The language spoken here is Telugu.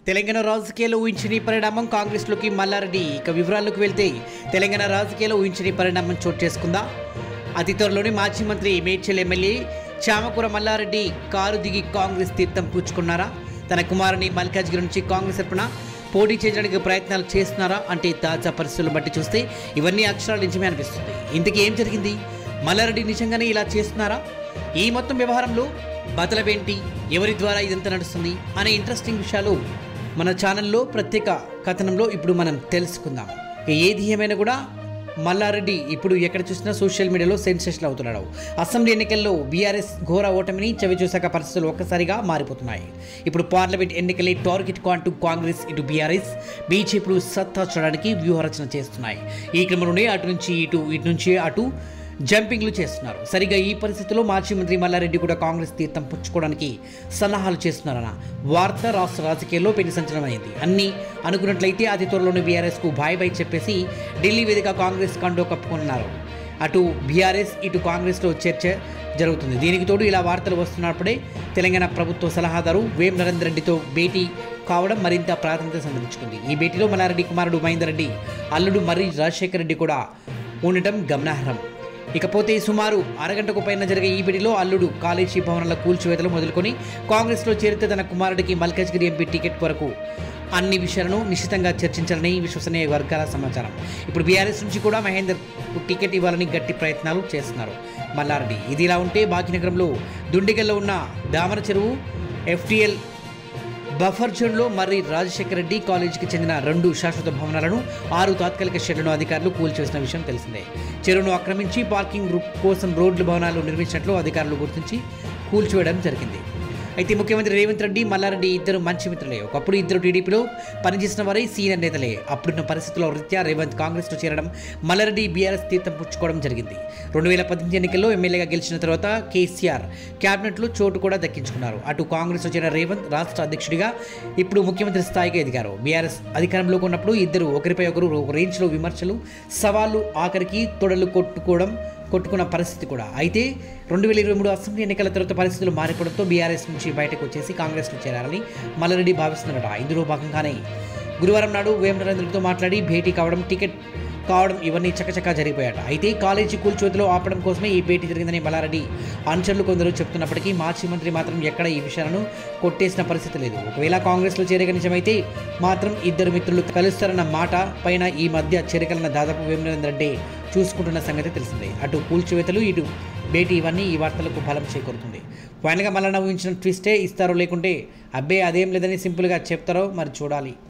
తెలంగాణ రాజకీయాల్లో ఊహించని పరిణామం కాంగ్రెస్లోకి మల్లారెడ్డి ఇక వివరాల్లోకి వెళ్తే తెలంగాణ రాజకీయాల్లో ఊహించని పరిణామం చోటు చేసుకుందా అతి త్వరలోనే మాజీ మంత్రి మేడ్చల్ ఎమ్మెల్యే చామకూర మల్లారెడ్డి కారు దిగి కాంగ్రెస్ తీర్థం పుచ్చుకున్నారా తన కుమారుని మల్కాజ్గిరి నుంచి కాంగ్రెస్ తరపున పోటీ చేయడానికి ప్రయత్నాలు చేస్తున్నారా అంటే తాజా పరిస్థితులను బట్టి చూస్తే ఇవన్నీ అక్షరాలు నిజమే అనిపిస్తుంది ఇంతకీ ఏం జరిగింది మల్లారెడ్డి నిజంగానే ఇలా చేస్తున్నారా ఈ మొత్తం వ్యవహారంలో బతలవేంటి ఎవరి ద్వారా ఇదంతా నడుస్తుంది అనే ఇంట్రెస్టింగ్ విషయాలు మన ఛానల్లో ప్రత్యేక కథనంలో ఇప్పుడు మనం తెలుసుకుందాం ఇక ఏది ఏమైనా కూడా మల్లారెడ్డి ఇప్పుడు ఎక్కడ చూసినా సోషల్ మీడియాలో సెన్సేషన్ అవుతున్నాడు అసెంబ్లీ ఎన్నికల్లో బీఆర్ఎస్ ఘోర ఓటమిని చవి చూశాక పరిస్థితులు ఒక్కసారిగా మారిపోతున్నాయి ఇప్పుడు పార్లమెంట్ ఎన్నికలే టార్గెట్ అంటూ కాంగ్రెస్ ఇటు బీఆర్ఎస్ బీజేపీలు సత్తా చూడడానికి వ్యూహరచన చేస్తున్నాయి ఈ క్రమంలోనే అటు నుంచి ఇటు ఇటు నుంచి అటు జంపింగ్లు చేస్తున్నారు సరిగా ఈ పరిస్థితిలో మాజీ మంత్రి మల్లారెడ్డి కూడా కాంగ్రెస్ తీర్థం పుచ్చుకోవడానికి సన్నాహాలు చేస్తున్నారన్న వార్త రాష్ట్ర రాజకీయాల్లో పెళ్లి సంచలనమైంది అన్ని అనుకున్నట్లయితే అతి త్వరలోనే బీఆర్ఎస్కు బాయ్ బాయ్ చెప్పేసి ఢిల్లీ వేదిక కాంగ్రెస్ కండో కప్పుకున్నారు అటు బీఆర్ఎస్ ఇటు కాంగ్రెస్లో చర్చ జరుగుతుంది దీనికి తోడు ఇలా వార్తలు వస్తున్నప్పుడే తెలంగాణ ప్రభుత్వ సలహాదారు వేం నరేందర్ రెడ్డితో భేటీ కావడం మరింత ప్రాధాన్యత సంతరించుకుంది ఈ భేటీలో మల్లారెడ్డి కుమారుడు మహేందర్ రెడ్డి అల్లుడు మర్రి రాజశేఖర్ రెడ్డి కూడా ఉండటం గమనార్హం ఇకపోతే సుమారు అరగంటకు పైన జరిగే ఈ భేటీలో అల్లుడు కాలేజీ భవనాల కూల్చివేతలు మొదలుకొని కాంగ్రెస్లో చేరితే తన కుమారుడికి మల్కాజ్గిరి ఎంపీ టికెట్ వరకు అన్ని విషయాలను నిశ్చితంగా చర్చించాలని విశ్వసనీయ వర్గాల సమాచారం ఇప్పుడు బీఆర్ఎస్ నుంచి కూడా మహేందర్ టికెట్ ఇవ్వాలని గట్టి ప్రయత్నాలు చేస్తున్నారు మల్లారెడ్డి ఇది ఇలా ఉంటే భాగ్యనగరంలో దుండిగల్లో ఉన్న దామర చెరువు ఎఫ్టీఎల్ బఫర్ జోన్లో మర్రి రాజశేఖర రెడ్డి కాలేజీకి చెందిన రెండు శాశ్వత భవనాలను ఆరు తాత్కాలిక షెడ్లను అధికారులు కూల్చేసిన విషయం తెలిసిందే చెరువును ఆక్రమించి పార్కింగ్ రూ- కోసం రోడ్లు భవనాలు నిర్మించినట్లు అధికారులు గుర్తించి కూల్చివేయడం జరిగింది అయితే ముఖ్యమంత్రి రేవంత్ రెడ్డి మల్లారెడ్డి ఇద్దరు మంచి మిత్రులే ఒకప్పుడు ఇద్దరు టీడీపీలో పనిచేసిన వారే సీనియర్ నేతలే అప్పుడున్న పరిస్థితుల్లో రీత్యా రేవంత్ కాంగ్రెస్లో చేరడం మల్లారెడ్డి బీఆర్ఎస్ తీర్థం పుచ్చుకోవడం జరిగింది రెండు వేల పద్దెనిమిది ఎన్నికల్లో ఎమ్మెల్యేగా గెలిచిన తర్వాత కేసీఆర్ క్యాబినెట్లో చోటు కూడా దక్కించుకున్నారు అటు కాంగ్రెస్లో చేరిన రేవంత్ రాష్ట్ర అధ్యక్షుడిగా ఇప్పుడు ముఖ్యమంత్రి స్థాయికి ఎదిగారు బీఆర్ఎస్ అధికారంలోకి ఉన్నప్పుడు ఇద్దరు ఒకరిపై ఒకరు ఒక రేంజ్లో విమర్శలు సవాళ్లు ఆఖరికి తొడలు కొట్టుకోవడం కొట్టుకున్న పరిస్థితి కూడా అయితే రెండు వేల ఇరవై మూడు అసెంబ్లీ ఎన్నికల తర్వాత పరిస్థితులు మారిపోవడంతో బీఆర్ఎస్ నుంచి బయటకు వచ్చేసి కాంగ్రెస్లో చేరారని మల్లారెడ్డి భావిస్తున్నారట ఇందులో భాగంగానే గురువారం నాడు వేమ నరేంద్రతో మాట్లాడి భేటీ కావడం టికెట్ కావడం ఇవన్నీ చకచకా జరిగిపోయాట అయితే కాలేజీ కూల్చోతులో ఆపడం కోసమే ఈ భేటీ జరిగిందని మల్లారెడ్డి అనుచరులు కొందరు చెప్తున్నప్పటికీ మాజీ మంత్రి మాత్రం ఎక్కడ ఈ విషయాలను కొట్టేసిన పరిస్థితి లేదు ఒకవేళ కాంగ్రెస్లో చేరక నిజమైతే మాత్రం ఇద్దరు మిత్రులు కలుస్తారన్న మాట పైన ఈ మధ్య చేరికలన్న దాదాపు వేమనరేంద్ర రెడ్డి చూసుకుంటున్న సంగతి తెలిసిందే అటు కూల్చివేతలు ఇటు భేటీ ఇవన్నీ ఈ వార్తలకు బలం చేకూరుతుంది ఫైనల్గా మళ్ళీ ఊహించిన ట్విస్టే ఇస్తారో లేకుంటే అబ్బే అదేం లేదని సింపుల్గా చెప్తారో మరి చూడాలి